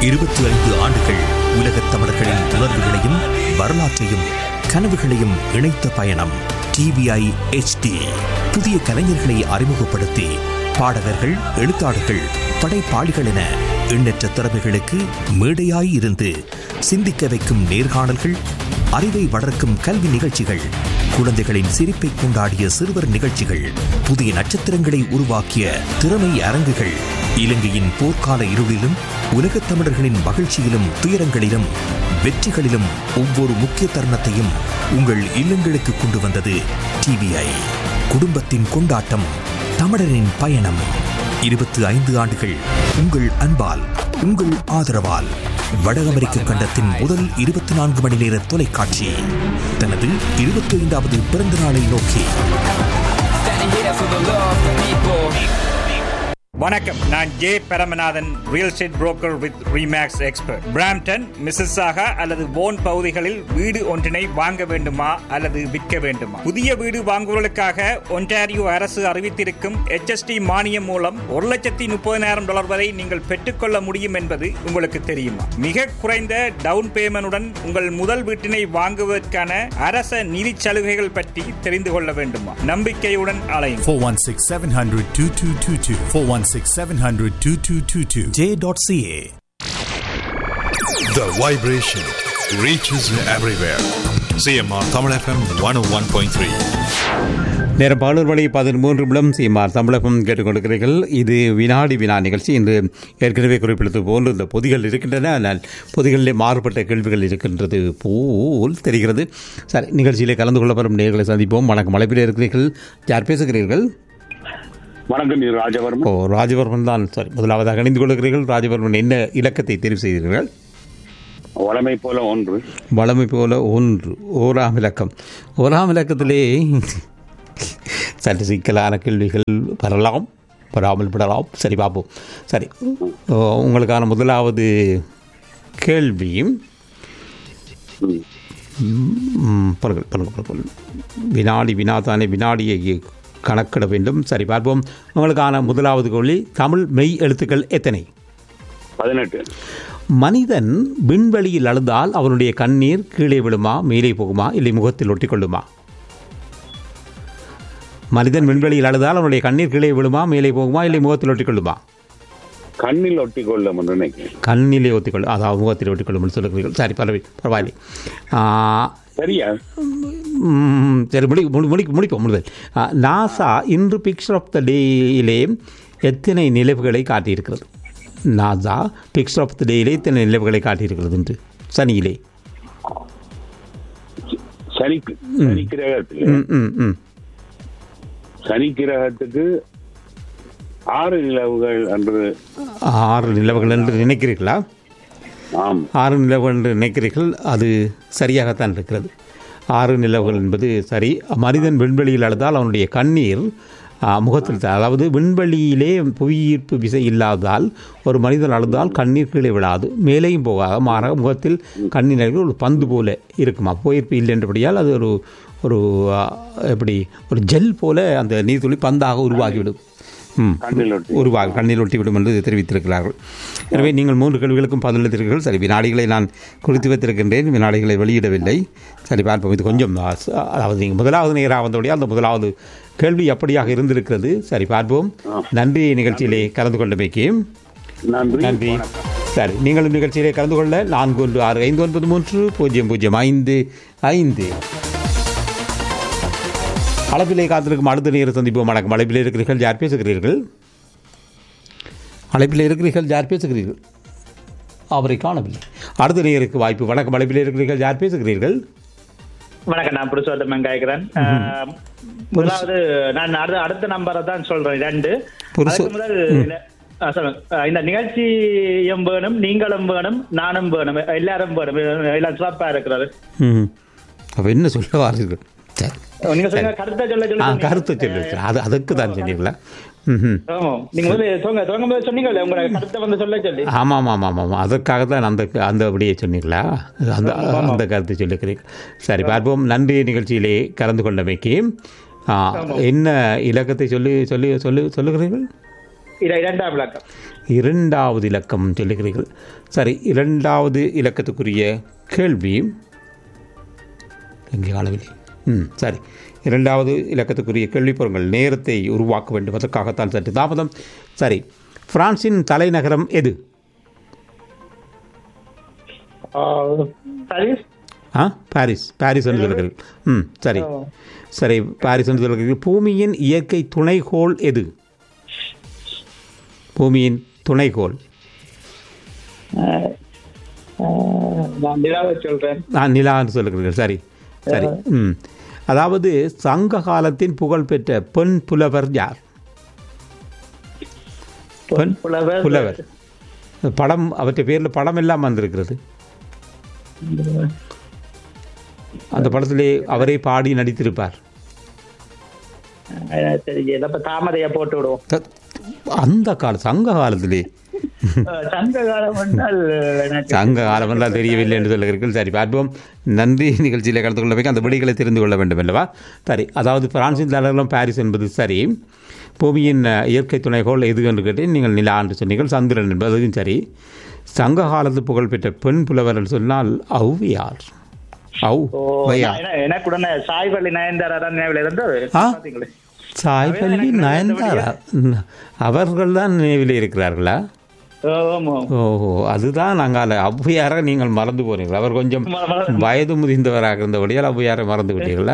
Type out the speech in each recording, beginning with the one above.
இருபத்தி ஐந்து ஆண்டுகள் உலகத் தமிழர்களின் உணர்வுகளையும் வரலாற்றையும் கனவுகளையும் இணைத்த பயணம் டிவிஐ HD புதிய கலைஞர்களை அறிமுகப்படுத்தி பாடகர்கள் எழுத்தாளர்கள் படைப்பாளிகள் என எண்ணற்ற திறமைகளுக்கு மேடையாய் இருந்து சிந்திக்க வைக்கும் நேர்காணல்கள் அறிவை வளர்க்கும் கல்வி நிகழ்ச்சிகள் குழந்தைகளின் சிரிப்பை கொண்டாடிய சிறுவர் நிகழ்ச்சிகள் புதிய நட்சத்திரங்களை உருவாக்கிய திறமை அரங்குகள் இலங்கையின் போர்க்கால இருளிலும் உலகத் தமிழர்களின் மகிழ்ச்சியிலும் துயரங்களிலும் வெற்றிகளிலும் ஒவ்வொரு முக்கிய தருணத்தையும் உங்கள் இல்லங்களுக்கு கொண்டு வந்தது டிவிஐ குடும்பத்தின் கொண்டாட்டம் தமிழரின் பயணம் இருபத்தி ஐந்து ஆண்டுகள் உங்கள் அன்பால் உங்கள் ஆதரவால் வட அமெரிக்க கண்டத்தின் முதல் இருபத்தி நான்கு மணி நேர தொலைக்காட்சி தனது இருபத்தி ஐந்தாவது பிறந்த நாளை நோக்கி Standing here for the love of the people. வணக்கம் நான் J Paramanathan real estate broker with Remax expert Brampton Mississauga அல்லது போன் பகுதிகளில் வீடு ஒன்றினை வாங்க வேண்டுமா அல்லது விற்க வேண்டுமா புதிய வீடு வாங்குவதற்காக ஒன்டாரியோ அரசு அறிவித்திருக்கும் HST மானியம் மூலம் ஒரு லட்சத்தி முப்பதினாயிரம் டாலர் வரை நீங்கள் பெற்றுக்கொள்ள முடியும் என்பது உங்களுக்கு தெரியுமா மிக குறைந்த டவுன் பேமெண்டுடன் உங்கள் முதல் வீட்டினை வாங்குவதற்கான அரச நிதி சலுகைகள் பற்றி தெரிந்து கொள்ள வேண்டுமா நம்பிக்கையுடன் அலையும் 416 700 2222. 416 700 2222. J dot CA The vibration reaches everywhere. CMR Tamil FM 101.3. நேரம் பாலூர் வழி பதிமூன்று நிமிடம் சீமார் தமிழகம் கேட்டுக்கொண்டிருக்கிறீர்கள் இது வினாடி வினா நிகழ்ச்சி இன்று ஏற்கனவே குறிப்பிட்டது போன்று இந்த பொதிகள் இருக்கின்றன ஆனால் பொதிகளிலே மாறுபட்ட கேள்விகள் இருக்கின்றது போல் தெரிகிறது சரி நிகழ்ச்சியிலே கலந்து கொள்ள வரும் நேர்களை சந்திப்போம் வணக்கம் அழைப்பில் இருக்கிறீர்கள் யார் பேசுகிறீர்கள் வணக்கம் நீ ராஜவர்மன் ஓ ராஜவர்மன் தான் சரி முதலாவதாக இணைந்து கொள்கிறீர்கள் ராஜவர்மன் என்ன இலக்கத்தை தெரிவு செய்தீர்கள் வளமை போல ஒன்று வளமை போல ஒன்று ஓராம் இலக்கம் ஓராம் இலக்கத்திலே சற்று சிக்கலான கேள்விகள் வரலாம் வராமல் விடலாம் சரி பார்ப்போம் சரி ஓ, உங்களுக்கான முதலாவது கேள்வி ம், பாருங்கள் பாருங்கள் பாருங்கள் வினாடி வினாதானே வினாடியை கணக்கிட வேண்டும் சரி பார்ப்போம் உங்களுக்கான முதலாவது கேள்வி தமிழ் மெய் எழுத்துக்கள் எத்தனை பதினெட்டு மனிதன் விண்வெளியில் அழுந்தால் அவனுடைய கண்ணீர் கீழே விழுமா மேலே போகுமா இல்லை முகத்தில் ஒட்டிக்கொள்ளுமா மனிதன் விண்வெளியில் அழுதால் அவனுடைய கண்ணீர் கீழே விழுமா மேலே போகுமா இல்லை முகத்தில் ஒட்டிக்கொள்ளுமா கண்ணில் ஒட்டி கொள்ள நினைக்கிறேன் கண்ணிலே ஒத்திக்கொள்ளும் அதாவது முகத்தில் ஒட்டிக்கொள்ளும் சொல்லுகிறீர்கள் சரி பரவாயில்லை பரவாயில்லை ஆ, சரியா ம், சரி முடி முடி முடி முடிப்போம் முதல் ஆ, நாசா இன்று பிக்சர் ஆஃப் த டேயிலே எத்தனை நிலவுகளை காட்டியிருக்கிறது நாசா பிக்சர் ஆஃப் த டேயிலே எத்தனை நிலவுகளை காட்டியிருக்கிறது என்று சனியிலே சனி சனி கிரகத்தில் ம் ம் ம் சனி கிரகத்துக்கு ஆறு நிலவுகள் என்று ஆறு நிலவுகள் என்று நினைக்கிறீர்களா ஆம் ஆறு நிலவுகள் என்று நினைக்கிறீர்கள் அது சரியாகத்தான் இருக்கிறது ஆறு நிலவுகள் என்பது சரி மனிதன் விண்வெளியில் அழுதால் அவனுடைய கண்ணீர் ஆ, முகத்தில் த- அதாவது விண்வெளியிலே புவியீர்ப்பு விசை இல்லாததால் ஒரு மனிதன் அழுதால் கண்ணீர் கீழே விழாது மேலேயும் போகாது மாறாக முகத்தில் கண்ணீர் ஒரு பந்து போல இருக்குமா புவியீர்ப்பு இல்லை என்றபடியால் அது ஒரு ஒரு ஆ, எப்படி ஒரு ஜெல் போல அந்த நீர்த்துளி பந்தாக உருவாகிவிடும் ம் கண்ணில் ஒட்டி உருவாக கண்ணில் ஒட்டிவிடும் என்று தெரிவித்திருக்கிறார்கள் எனவே நீங்கள் மூன்று கேள்விகளுக்கும் பதிலளித்தீர்கள் சரி வினாடிகளை நான் குறித்து வைத்திருக்கின்றேன் வினாடிகளை வெளியிடவில்லை சரி பார்ப்போம் இது கொஞ்சம் ஆ, ச- அதாவது நீங்கள் முதலாவது நேராக வந்தபடியால் அந்த முதலாவது கேள்வி அப்படியாக இருந்திருக்கிறது சரி பார்ப்போம் நன்றி நிகழ்ச்சியிலே கலந்து கொண்டமைக்கு நன்றி நன்றி சரி நீங்களும் நிகழ்ச்சியிலே கலந்து கொள்ள நான்கு ஒன்று ஆறு ஐந்து ஒன்பது மூன்று பூஜ்ஜியம் பூஜ்ஜியம் ஐந்து ஐந்து அழைப்பிலே காத்திருக்கும் அடுத்த நேரம் சந்திப்போம் வணக்கம் அழைப்பிலே இருக்கிறீர்கள் யார் பேசுகிறீர்கள் அழைப்பில் இருக்கிறீர்கள் யார் பேசுகிறீர்கள் அவரை காணவில்லை அடுத்த நேருக்கு வாய்ப்பு வணக்கம் அழைப்பில் இருக்கிறீர்கள் யார் பேசுகிறீர்கள் வணக்கம் நான் புருஷோத்தமன் கேட்கிறேன் ஆஹ், முதலாவது நான் அடுத்த அடுத்த நம்பரை தான் சொல்றேன் ரெண்டு புருஷோ- அதுக்கு முதல் இந்த- ஆ, சொல்லுங்க ஆ, இந்த நிகழ்ச்சியும் வேணும் நீங்களும் வேணும் நானும் வேணும் எல்லாரும் வேணும் எல்லாம் சிறப்பா இருக்கிறது ம் அப்போ என்ன சொல்ல வாரீர்கள் சரி நீங்க சொல்லுங்க கருத்தை சொல்ல ஆ சொல்லுங்க கருத்து சொல்லி அது அதுக்கு தான் சொன்னீங்களா ம் ஆமா நீங்க வந்து சொல்லுங்க தொடங்கும் போது சொன்னீங்கல்ல உங்களை கருத்தை வந்து சொல்ல சொல்லி ஆமாம் ஆமாம் ஆமாம் ஆமாம் அதற்காக தான் அந்த அந்த அப்படியே சொன்னீங்களா அந்த அந்த கருத்தை சொல்லிக்கிறீர்கள் சரி பார்ப்போம் நன்றி நிகழ்ச்சியிலே கலந்து கொண்டமைக்கு ஆ, என்ன இலக்கத்தை சொல்லி சொல்லி சொல்லி சொல்லுகிறீர்கள் இர- இரண்டாம் இலக்கம் இரண்டாவது இலக்கம் சொல்லுகிறீர்கள் சரி இரண்டாவது இலக்கத்துக்குரிய கேள்வி எங்கே காணவில்லை ம் சரி இரண்டாவது இலக்கத்துக்குரிய கேள்வி பொருங்கள் நேரத்தை உருவாக்க வேண்டும் அதற்காகத்தான் சற்று தாமதம் சரி பிரான்சின் தலைநகரம் எது ஆ, பாரிஸ் ஆ பாரிஸ் பாரிஸ் என்று சொல்லுங்கள் ம் சரி சரி பாரிஸ் என்று சொல்லுங்கள் பூமியின் இயற்கை துணைக்கோள் எது பூமியின் துணைக்கோள் நான் நிலாவை சொல்றேன் நான் நிலா என்று சொல்லுகிறீர்கள் சரி சரி ம் அதாவது சங்க காலத்தின் புகழ்பெற்ற பெண் புலவர் யார் பெண் புலவர். புலவர் படம் அவற்றை பேரில் படம் எல்லாம் வந்திருக்கிறது அந்த படத்திலே அவரே பாடி நடித்திருப்பார் அஹ், சரி அப்ப தாமரையா போட்டு விடுவோம் த- அந்த கால சங்க காலத்திலே அஹ், சங்க காலம் என்றால் எனக்கு சங்க காலம் எல்லாம் தெரியவில்லை என்று சொல்லுகிறீர்கள் சரி பார்ப்போம் நன்றி நிகழ்ச்சியில் கலந்து கொள்ள வைக்க அந்த விடைகளை தெரிந்து கொள்ள வேண்டும் அல்லவா சரி அதாவது பிரான்சின் தலைநகரம் பாரிஸ் என்பது சரி பூமியின் அஹ், இயற்கை துணைகோள் எது என்று கேட்டேன் நீங்கள் நிலா என்று சொன்னீர்கள் சந்திரன் என்பதும் சரி சங்க காலத்து புகழ்பெற்ற பெண் புலவர் என்று சொன்னால் ஔவியார் ஔ ஓ, வையா என- எனக்கு உடனே சாய்வழி நயன்தாரா தான் நினைவில் இருந்தது ஆ? பாத்தீங்களே சாய்பள்ளி நயன்தாரா அவர்கள் தான் நினைவில் இருக்கிறார்களா ஆமா ஓஹோ அதுதான் நாங்கள் ஔவையாரை நீங்கள் மறந்து போறீங்களா அவர் கொஞ்சம் ம- மறந்து- வயது முதிர்ந்தவராக இருந்தபடியால் ஔவையாரை மறந்து விட்டீங்களா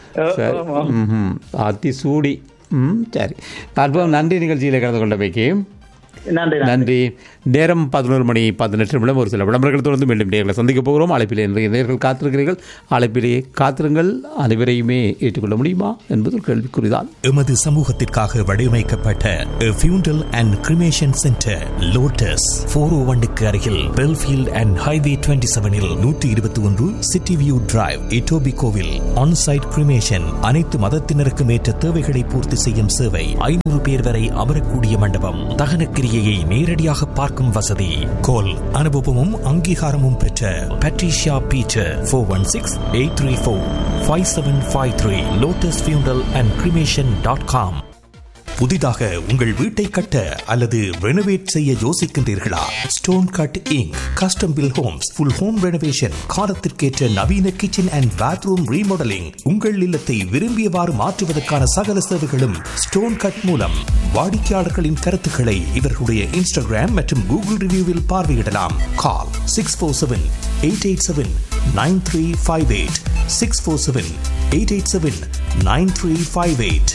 சரி ஆமா. ம் அதி சூடி ம் சரி பார்ப்போம் நன்றி நிகழ்ச்சியில் கலந்து கொண்டமைக்கு நன்றி நன்றி நன்றி நேரம் பதினோரு மணி பதினெட்டு நிமிடம் ஒரு சில விளம்பரங்கள் தொடர்ந்து மீண்டும் நேர்களை சந்திக்க போகிறோம் அழைப்பிலே இன்றைய நேர்கள் காத்திருக்கிறீர்கள் அழைப்பிலே காத்திருங்கள் அனைவரையுமே ஏற்றுக்கொள்ள முடியுமா என்பது ஒரு கேள்விக்குறிதான் எமது சமூகத்திற்காக வடிவமைக்கப்பட்ட funeral and cremation centre Lotus four O ஒன்னுக்கு அருகில் பெல்ஃபீல்ட் அண்ட் ஹைவே டுவெண்ட்டி செவனில் நூற்றி இருபத்தி ஒன்று சிட்டி வியூ டிரைவ் இட்டோபி கோவில் ஆன்சைட் கிரிமேஷன் அனைத்து மதத்தினருக்கும் ஏற்ற தேவைகளை பூர்த்தி செய்யும் சேவை ஐநூறு பேர் வரை அமரக்கூடிய மண்டபம் தகன கிரியையை நேரடியாக பார்க்கும் வசதி கோல் அனுபவமும் அங்கீகாரமும் பெற்ற Patricia Peter four one six eight three four five seven five three Lotus funeral and cremation dot com புதிதாக உங்கள் வீட்டை கட்ட அல்லது ரெனோவேட் செய்ய யோசிக்கின்றீர்களா Stone Cut Inc custom build homes full home renovation காலத்திற்கேற்ற நவீன கிச்சன் அண்ட் பாத்ரூம் ரீமாடலிங் உங்கள் இல்லத்தை விரும்பியவாறு மாற்றுவதற்கான சகல சேவைகளும் ஸ்டோன் கட் மூலம் வாடிக்கையாளர்களின் கருத்துக்களை இவர்களுடைய இன்ஸ்டாகிராம் மற்றும் கூகுள் ரிவ்யூவில் பார்வையிடலாம் call six four seven eight eight seven nine three five eight six four seven eight eight seven nine three five eight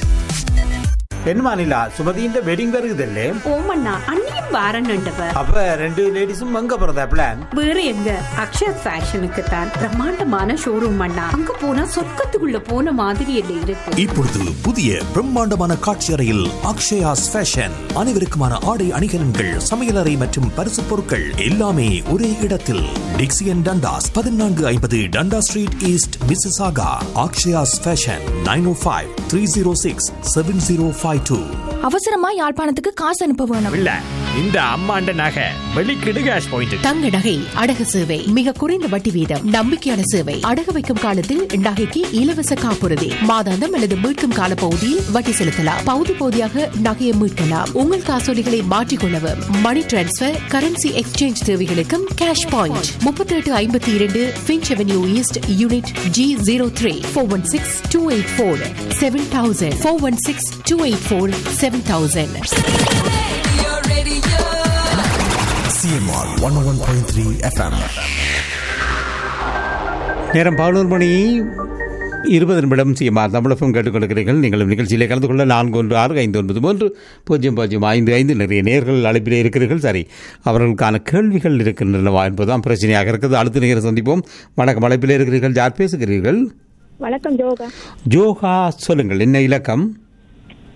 என்னமா நிலா சுமதியின் வெட்டிங் வருகுதல்லே ஓமண்ணா அண்ணியும் வாரன்னுண்டவ அப்ப ரெண்டு லேடிஸும் அங்க போறதா பிளான் வேற எங்க அக்ஷயா ஃபேஷனுக்கு தான் பிரம்மாண்டமான ஷோரூம் அண்ணா அங்க போனா சொர்க்கத்துக்குள்ள போன மாதிரி இல்லை இருக்கு இப்பொழுது புதிய பிரம்மாண்டமான காட்சி அறையில் அக்ஷயாஸ் ஃபேஷன் அனைவருக்குமான ஆடை அணிகலன்கள் சமையலறை மற்றும் பரிசு பொருட்கள் எல்லாமே ஒரே இடத்தில் டிக்சியன் டண்டாஸ் பதினான்கு ஐம்பது Dundas Street East Mississauga Akshayas fashion nine O five three zero six seven zero five two அவசரமா யாழ்ப்பாணத்துக்கு காசு அனுப்ப வேணும் இல்ல இந்த அம்மாண்ட நகை வெளிக்கிடு கேஷ் பாயிண்ட் தங்க நகை அடகு சேவை மிக குறைந்த வட்டி வீதம் நம்பிக்கையான சேவை அடகு வைக்கும் காலத்தில் நகைக்கு இலவச காப்புறுதி மாதாந்தம் அல்லது மீட்கும் கால பகுதியில் வட்டி செலுத்தலாம் பகுதி பகுதியாக நகையை மீட்கலாம் உங்கள் காசோலிகளை மாற்றிக்கொள்ளவும் மணி டிரான்ஸ்பர் கரன்சி எக்ஸ்சேஞ்ச் தேவைகளுக்கும் கேஷ் பாயிண்ட் முப்பத்தி எட்டு ஐம்பத்தி இரண்டு Finch Avenue East unit G zero three four one six two eight four seven thousand four one six two eight four seven thousand CMR one one point three FM நேரம் பதினோரு மணி இருபது நிமிடம் CMR தமிழகம் கேட்டுக்கொண்டிருக்கிறீர்கள் நீங்களும் நிகழ்ச்சியிலே கலந்து கொள்ள நான்கு ஒன்று ஆறு ஐந்து ஒன்பது மூன்று பூஜ்ஜியம் பூஜ்ஜியம் ஐந்து ஐந்து நிறைய நேர்கள் அழைப்பிலே இருக்கிறீர்கள் சரி அவர்களுக்கான கேள்விகள் இருக்கின்றனவா என்பதுதான் பிரச்சனையாக இருக்குது அடுத்த நேரம் சந்திப்போம் வணக்கம் அழைப்பிலே இருக்கிறீர்கள் யார் பேசுகிறீர்கள் வணக்கம் ஜோகா ஜோகா சொல்லுங்கள் என்ன இலக்கம்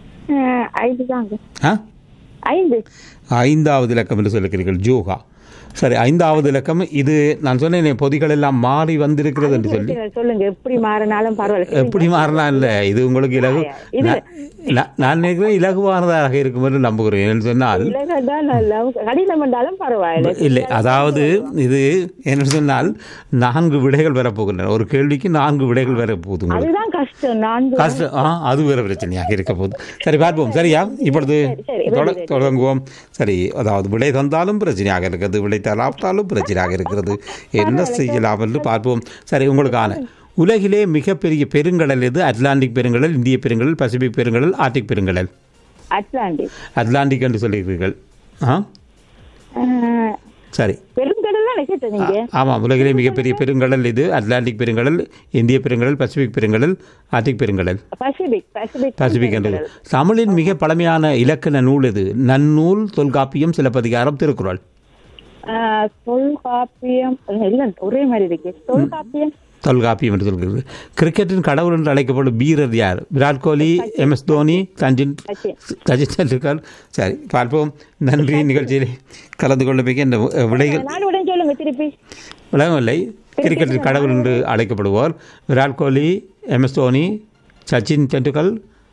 அஹ், ஐந்து தாங்க ஆ ஐந்து ஐந்தாவது இலக்கம் என்று சொல்லுகிறீர்கள் ஜோகா சரி ஐந்தாவது இலக்கம் இது நான் சொன்னேன் பொதிகள் எல்லாம் மாறி வந்திருக்கிறது என்று சொல்லி சொல்லுங்க எப்படி மாறினாலும் பரவாயில்ல எப்படி மாறலாம் இல்லை இது உங்களுக்கு இலகு இது- நான்- நான் நான் நினைக்கிறேன் இலகுவானதாக இருக்கும் என்று நம்புகிறேன் என்று சொன்னால் இலகதான் நல்லா கடினம் என்றாலும் பரவாயில்ல இல்லை அதாவது இது என்ன சொன்னால் நான்கு விடைகள் வரப்போகின்றன ஒரு கேள்விக்கு நான்கு விடைகள் வரப்போகுது உங்களுக்கு அதுதான் கஷ்டம் நான்கு கஷ்டம் ஆ அது வேற பிரச்சனையாக இருக்க போகுது சரி பார்ப்போம் சரியா இப்பொழுது சரி, தொட- ready, ready. தொடங்குவோம் சரி அதாவது விடை தந்தாலும் பிரச்சனையாக இருக்கிறது விடை தராவிட்டாலும் பிரச்சனையாக இருக்கிறது என்ன செய்யலாம் என்று பார்ப்போம் சரி உங்களுக்கான உலகிலே மிகப்பெரிய பெருங்கடல் எது அட்லாண்டிக் பெருங்கடல் இந்திய பெருங்கடல் பசிபிக் பெருங்கடல் ஆர்டிக் பெருங்கடல் அட்லாண்டிக் அட்லாண்டிக் என்று சொல்லியிருக்கிறீர்கள் ஆ ஆஹ், சரி பெருங்கடல் தான் கேட்ட நீங்க ஆமாம் உலகிலே மிகப்பெரிய பெருங்கடல் இது அட்லாண்டிக் பெருங்கடல் இந்திய பெருங்கடல் பசிபிக் பெருங்கடல் ஆர்டிக் பெருங்கடல் பசிபிக் பசிபிக் பசிபிக் என்று தமிழின் மிக பழமையான இலக்கண நூல் இது நன்னூல் தொல்காப்பியம் சிலப்பதிகாரம் திருக்குறள் ஆஹ், தொல்காப்பியம் இல்ல ஒரே மாதிரி இருக்கு தொல்காப்பியம் தொல்காப்பியம் என்று சொல்கிறது கிரிக்கெட்டின் கடவுள் என்று அழைக்கப்படும் வீரர் யார் விராட் கோலி எம் எஸ் தோனி சச்சின் சச்சின் டெண்டுல்கர் சரி பார்ப்போம் நன்றி நிகழ்ச்சியில் கலந்து கொண்டமைக்கு இந்த விடைகள் நாடு உடனே சொல்லுங்க திருப்பி விளங்கவில்லை கிரிக்கெட்டின் கடவுள் என்று அழைக்கப்படுவார் விராட் கோலி எம் எஸ் தோனி சச்சின் டெண்டுல்கர்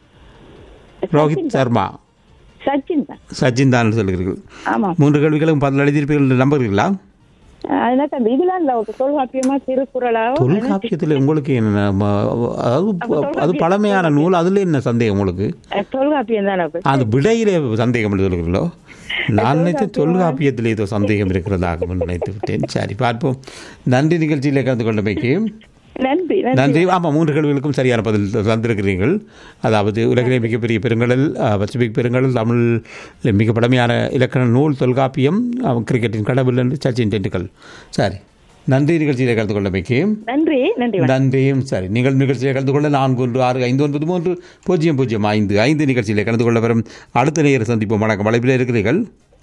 ரோஹித் சர்மா சச்சின் தான் சச்சின் தான் என்று சொல்கிறீர்கள் ஆமா மூன்று கேள்விகளும் பதில் எழுதியிருப்பீர்கள் என்று நம்புகிறீர்களா அதனால அந்த இதெல்லாம் இல்ல தொல்காப்பியமா திருக்குறளா தொல்காப்பியத்தில் உங்களுக்கு என்ன ம- அதாவது அது பழமையான நூல் அதில் என்ன சந்தேகம் உங்களுக்கு அஹ், தொல்காப்பியம் தானே அப்ப. அது விடையிலே சந்தேகம் என்று சொல்கிறீர்களோ நான் நினைத்து தொல்காப்பியத்தில் ஏதோ சந்தேகம் இருக்கிறதாக நினைத்து விட்டேன் சரி பார்ப்போம் நன்றி நிகழ்ச்சியில் கலந்து கொண்டமைக்கு நன்றி நன்றி ஆமாம் மூன்று கேள்விகளுக்கும் சரியான பதில் தந்திருக்கிறீர்கள் அதாவது உலகிலே மிகப்பெரிய பெருங்கடல் அஹ், பசிபிக் பெருங்கடல் தமிழில் மிக பழமையான இலக்கண நூல் தொல்காப்பியம் அஹ், கிரிக்கெட்டின் கடவுள் என்று சச்சின் டெண்டுல்கர் சரி நன்றி நிகழ்ச்சியில் கலந்து கொண்டமைக்கு நன்றி நன்றி வணக்கம். நன்றியும் சரி நீங்கள் நிகழ்ச்சியில் கலந்து கொள்ள நான்கு ஒன்று ஆறு ஐந்து ஒன்பது மூன்று பூஜ்ஜியம் பூஜ்ஜியம் ஐந்து ஐந்து நிகழ்ச்சியில் கலந்து கொள்ள வரும் அடுத்த நேர சந்திப்போம் வணக்கம் வளைப்பில் இருக்கிறீர்கள்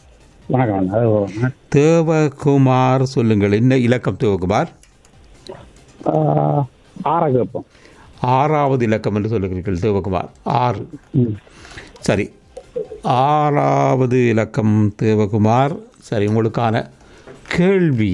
வணக்கம் தேவகுமார் சொல்லுங்கள் என்ன இலக்கம் தேவகுமார் ஆறாக வைப்போம் ஆறாவது இலக்கம் என்று சொல்லுகிறீர்கள் தேவகுமார் ஆறு சரி ஆறாவது இலக்கம் தேவகுமார் சரி உங்களுக்கான கேள்வி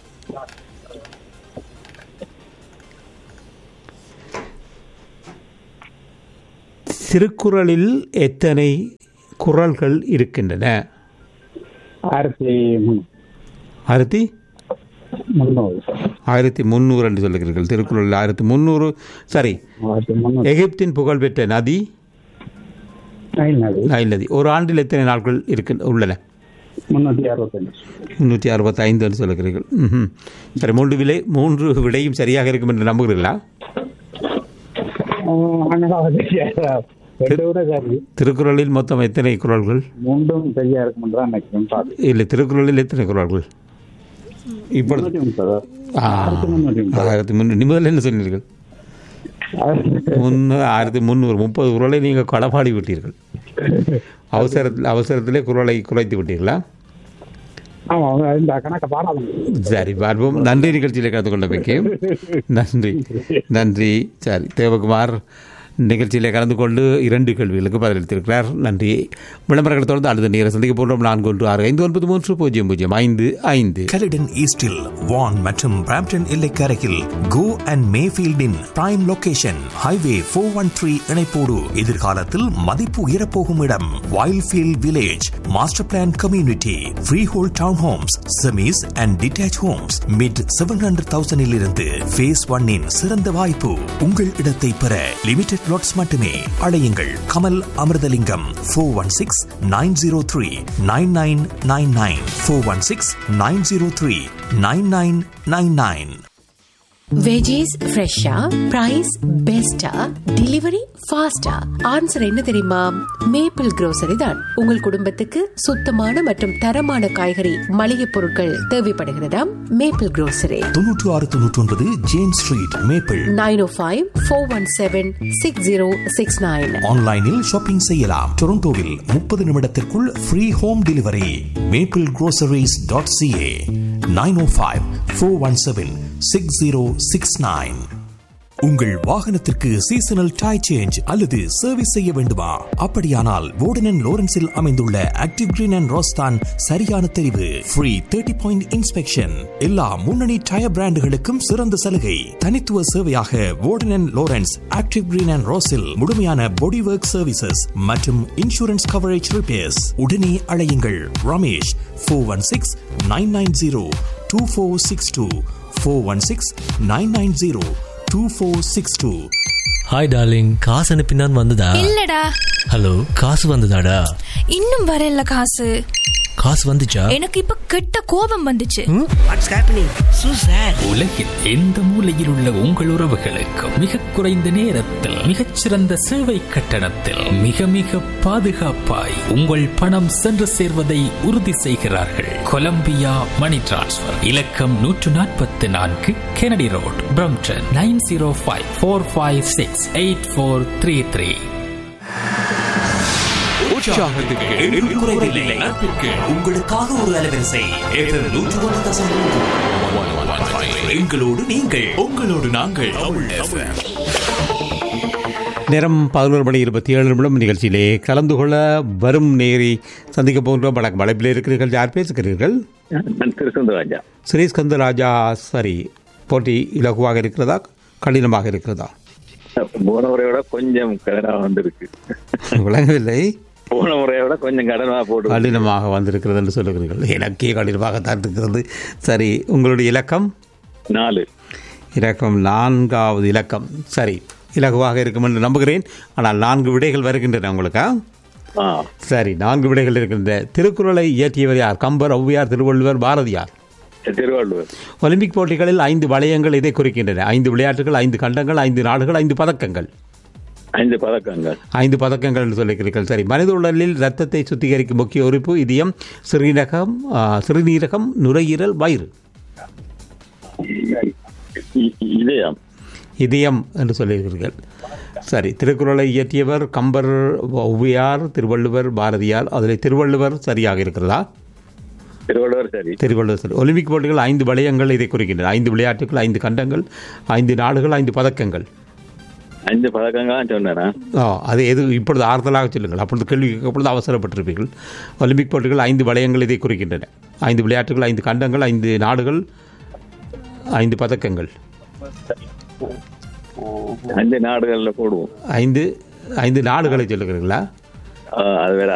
திருக்குறளில் எத்தனை குறள்கள் இருக்கின்றன ஆயிரத்தி ஆயிரத்தி முந்நூறு ஆயிரத்தி முந்நூறு என்று சொல்லுகிறீர்கள் திருக்குறளில் ஆயிரத்தி முந்நூறு சரி ஆயிரத்தி முந்நூறு எகிப்தின் புகழ்பெற்ற நதி நைல் நதி நைல் நதி ஒரு ஆண்டில் எத்தனை நாட்கள் இருக்கு உள்ளன முன்னூற்றி அறுபத்தஞ்சு முந்நூற்றி அறுபத்தைந்து என்று சொல்லுகிறீர்கள் ம்ஹும். சரி மூன்று விலை மூன்று விடையும் சரியாக இருக்கும் என்று நம்புகிறீர்களா ரெண்டு விட சரி திருக்குறளில் மொத்தம் எத்தனை குறள்கள் மூன்றும் சரியா இருக்கும் தான் நினைக்கிறேன் பாத்து இல்லை திருக்குறளில் எத்தனை குறள்கள் இப்பொழுது முன்னூற்றி முப்பது ஆ, ஆயிரத்தி முந்நூறு முதல்ல என்ன சொன்னீர்கள் முன்னூறு ஆயிரத்தி முந்நூறு முப்பது குரலை நீங்கள் களப்பாடி விட்டீர்கள் அவசரத்தில் அவசரத்திலே குரலை குறைத்து விட்டீர்களா ஆமா அவங்க இந்த கணக்கை பாடாத சரி பார்ப்போம் நன்றி நிகழ்ச்சியில் கலந்து கொண்ட வைக்கேன் நன்றி நன்றி சரி தேவகுமார் நிகழ்ச்சியில் கலந்து கொண்டு இரண்டு கேள்விகளுக்கு பதிலளித்திருக்கிறார் நன்றி விளம்பரங்களை தொடர்ந்து அடுத்த நேரம் சந்திக்க போன்றோம் நான்கு ஒன்று ஆறு ஐந்து ஒன்பது மூன்று பூஜ்ஜியம் பூஜ்ஜியம் ஐந்து ஐந்து கலிடன் ஈஸ்டில் வான் மற்றும் பிராம்டன் எல்லைக்கரையில் கோ அண்ட் மேஃபீல்டின் prime location highway four one three இணைப்போடு எதிர்காலத்தில் மதிப்பு உயரப்போகும் இடம் Wildfield Village master plan community freehold town homes semis and detached homes mid seven hundred தௌசண்டில் இருந்து ஃபேஸ் ஒன்னின் சிறந்த வாய்ப்பு உங்கள் இடத்தை பெற லிமிடெட் லாட்ஸ் மட்டுமே அழையுங்கள் Kamal Amirthalingam four one six nine zero three nine nine nine nine four one six nine zero three nine nine nine nine veggies ஃப்ரெஷ்ஷா பிரைஸ் பெஸ்டா டெலிவரி ஃபாஸ்டா ஆன்சர் என்ன தெரியுமா மேப்பிள் grocery தான் உங்கள் குடும்பத்துக்கு சுத்தமான மற்றும் தரமான காய்கறி மளிகை பொருட்கள் தேவைப்படுகிறதா மேப்பிள் grocery தொன்னூற்று ஆறு தொன்னூற்றி ஒன்பது James Street Maple nine O five four one seven six zero six nine ஆன்லைனில் ஷாப்பிங் செய்யலாம் டொரண்டோவில் முப்பது நிமிடத்திற்குள் free home delivery Maple groceries dot CA nine O five four one seven six zero six nine உங்கள் வாகனத்திற்கு seasonal tyre change அல்லது service செய்ய வேண்டுமா அப்படியானால் வோர்டன் லோரன்ஸில் அமைந்துள்ள ஆக்டிவ் கிரீன் அண்ட் ரோஸ்தான் சரியான தெரிவு ஃப்ரீ தேர்ட்டி பாயிண்ட் இன்ஸ்பெக்ஷன் எல்லா முன்னணி டயர் பிராண்டுகளுக்கும் சிறந்த சலுகை தனித்துவ சேவையாக Warden Lawrence active green and ரோஸில் முழுமையான பாடி ஒர்க் சர்வீசஸ் மற்றும் இன்சூரன்ஸ் கவரேஜ் ரிப்பேர்ஸ் உடனே அழையுங்கள் Ramesh four one six nine nine zero two four six two four one six nine nine zero two four six two hi darling காசு அனுப்பினான் வந்ததா இல்லடா hello காசு வந்ததாடா இன்னும் வரல காசு காசு வந்துச்சா எனக்கு இப்ப கெட்ட கோபம் வந்துச்சு உலகில் எந்த மூலையில் உள்ள உங்கள் உறவுகளுக்கு மிக குறைந்த நேரத்தில் மிகச்சிறந்த சேவை கட்டணத்தில் மிக மிக பாதுகாப்பாய் உங்கள் பணம் சென்று சேர்வதை உறுதி செய்கிறார்கள் கொலம்பியா மணி டிரான்ஸ்ஃபர் இலக்கம் நூற்று நாற்பத்தி நான்கு Kennedy Road Brampton nine zero five four five six eight four three three உற்சாகத்துக்கு எங்கள் குறைவில்லை. நட்பிற்கு உங்களுக்காக ஒரு அலைவரிசை FM 101.3. எங்களோடு நீங்கள் உங்களோடு நாங்கள் நேரம் பதினோரு மணி இருபத்தி ஏழு நிமிடம் நிகழ்ச்சியிலே கலந்து கொள்ள வரும் நேரி சந்திக்க போகின்றோம் வணக்கம் வளைப்பில் இருக்கிறீர்கள் யார் பேசுகிறீர்கள் திருசந்தராஜா ஸ்ரீஸ்கந்தராஜா சரி போட்டி இலகுவாக இருக்கிறதா கடினமாக இருக்கிறதா போன முறையை விட கொஞ்சம் கடனா வந்திருக்கு விளங்கவில்லை போன முறையை விட கொஞ்சம் கடனா போட்டு கடினமாக வந்திருக்கிறது என்று சொல்லுகிறீர்கள் எனக்கே கடினமாகத்தான் இருக்கிறது சரி உங்களுடைய இலக்கம் நாலு இலக்கம் நான்காவது இலக்கம் சரி இலகுவாக இருக்கும் என்று நம்புகிறேன் ஆனால் நான்கு விடைகள் வருகின்றன உங்களுக்கா ஆ சரி நான்கு விடைகள் இருக்கின்ற திருக்குறளை இயற்றியவர் யார் கம்பர் ஔவையார் திருவள்ளுவர் பாரதியார் திருவள்ளுவர் ஒலிம்பிக் போட்டிகளில் ஐந்து வளையங்கள் இதை குறிக்கின்றன ஐந்து விளையாட்டுகள் ஐந்து கண்டங்கள் ஐந்து நாடுகள் ஐந்து பதக்கங்கள் ஐந்து பதக்கங்கள் ஐந்து பதக்கங்கள் என்று சொல்லியிருக்கிறீர்கள் சரி மனித உடலில் ரத்தத்தை சுத்திகரிக்கும் முக்கிய உறுப்பு இதயம் சிறுநீரகம் ஆ, சிறுநீரகம் நுரையீரல் வயிறு இ- இதயம் இதயம் என்று சொல்லியிருக்கிறீர்கள் சரி திருக்குறளை இயற்றியவர் கம்பர் ஔவையார் திருவள்ளுவர் பாரதியார் அதில் திருவள்ளுவர் சரியாக இருக்கிறதா திருவள்ளுவர் சரி திருவள்ளுவர் சரி ஒலிம்பிக் போட்டிகள் ஐந்து வளையங்கள் இதை குறிக்கின்றன ஐந்து விளையாட்டுகள் ஐந்து கண்டங்கள் ஐந்து நாடுகள் ஐந்து பதக்கங்கள் ஐந்து பதக்கங்கள் சொன்னேனா ஆ அது எது இப்பொழுது ஆறுதலாக சொல்லுங்கள் அப்பொழுது கேள்வி அப்பொழுது அவசரப்பட்டிருப்பீர்கள் ஒலிம்பிக் போட்டிகள் ஐந்து வளையங்கள் இதை குறிக்கின்றன ஐந்து விளையாட்டுகள் ஐந்து கண்டங்கள் ஐந்து நாடுகள் ஐந்து பதக்கங்கள் ஐந்து நாடுகள்ல போடுவோம் ஐந்து ஐந்து நாடுகளை சொல்லுகிறீங்களா ஆ, அது வேற